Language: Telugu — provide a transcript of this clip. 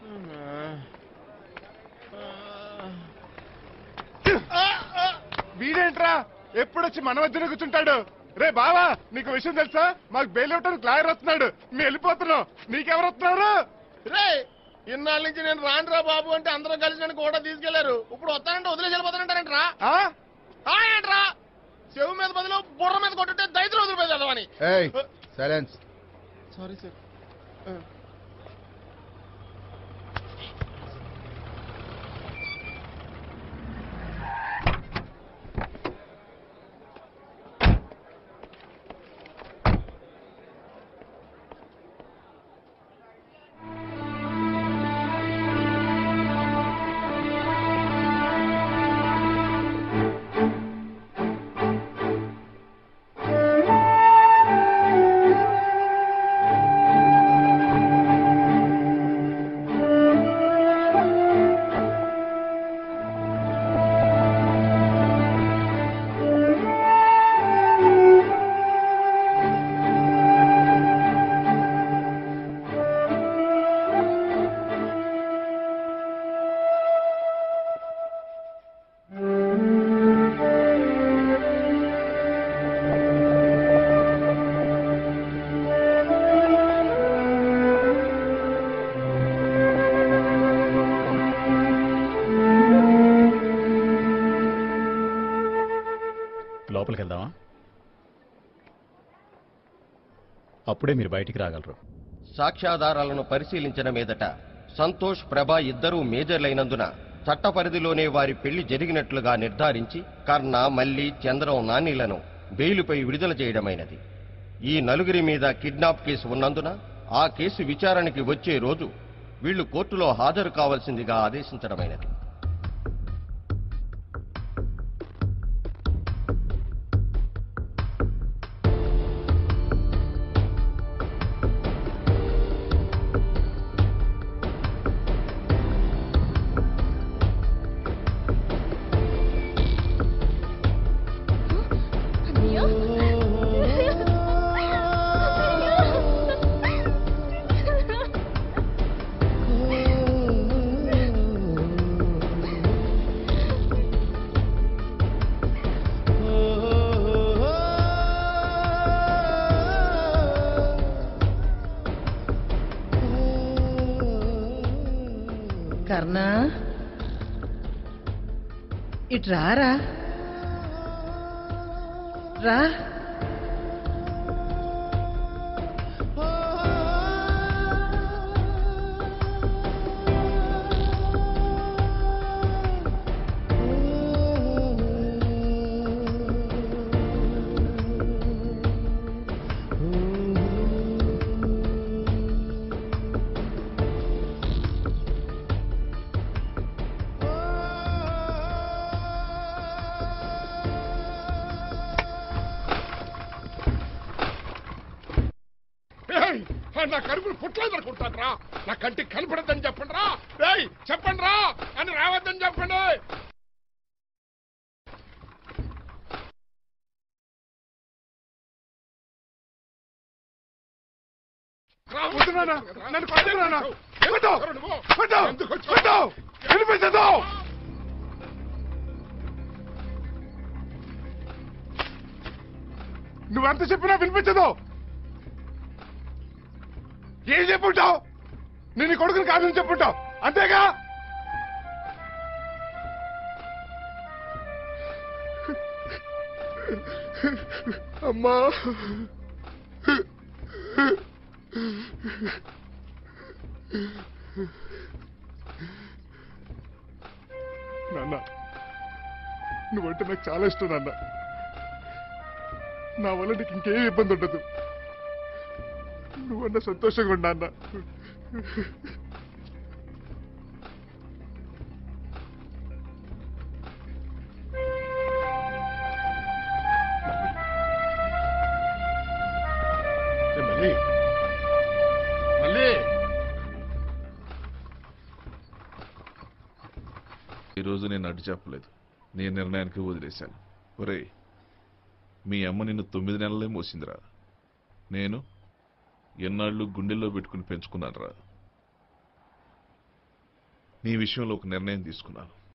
వీడేంట్రా ఎప్పుడొచ్చి మన మధ్యన కూర్చుంటాడు రే బావా నీకు విషయం తెలుసా మాకు బెయిల్ ఇవ్వడానికి లాయర్ వస్తున్నాడు మేము వెళ్ళిపోతున్నాం నీకెవరు వస్తున్నారు రే ఇన్నాళ్ళ నుంచి నేను రానురా బాబు అంటే అందరూ కలిసి నన్ను కూడా తీసుకెళ్లారు ఇప్పుడు వస్తానంటే వదిలేసి వెళ్ళిపోతానంటారంటరా ఆ? ఆ ఏంట్రా చెవు మీద బదులు బుర్ర మీద కొట్టుంటే దైత్రం వదిలిపోయి చదవని ఏయ్ సైలెన్స్ సారీ సార్ లోపలికి వెళ్దామా అప్పుడే మీరు బయటికి రాగలరు సాక్ష్యాధారాలను పరిశీలించిన మీదట సంతోష్ ప్రభ ఇద్దరూ మేజర్లైనందున చట్ట పరిధిలోనే వారి పెళ్లి జరిగినట్లుగా నిర్ధారించి కర్ణ మల్లి చంద్రం నానీలను బెయిలుపై విడుదల చేయడమైనది ఈ నలుగురి మీద కిడ్నాప్ కేసు ఉన్నందున ఆ కేసు విచారణకి వచ్చే రోజు వీళ్లు కోర్టులో హాజరు కావాల్సిందిగా ఆదేశించడమైనది అన్నయ్య కర్ణ ఇటు రారా రా ఏయ్, ఆ నా కడుపులు పుట్లో దొరుకుంటాను రా నా కంటికి కనపడద్దని చెప్పండి రా ఏయ్, చెప్పండి రా అని రావద్దని చెప్పండి వద్దు నాన్న, నన్ను కొట్టకు నాన్న. వద్దు, వద్దు, వద్దు, వినిపించదు. నువ్వెంత చెప్పినా వినిపించదు ఏం చెప్పుంటావు నేను నీ కొడుకుని కాదని చెప్పుంటావు అంతేగా అమ్మా నాన్న నువ్వంటే నాకు చాలా ఇష్టం నాన్న నా వల్ల నీకు ఇంకేం ఇబ్బంది ఉండదు నువ్వన్న సంతోషంగా ఉన్నా అన్న ఏ, మళ్ళీ మళ్ళీ ఈరోజు నేను అడ్డు చెప్పలేదు నీ నిర్ణయానికి వదిలేశాను ఒరేయ్ మీ అమ్మ నిన్ను తొమ్మిది నెలలే మోసిందిరా నేను ఎన్నాళ్ళు గుండెల్లో పెట్టుకుని పెంచుకున్నానురా నీ విషయంలో ఒక నిర్ణయం తీసుకున్నాను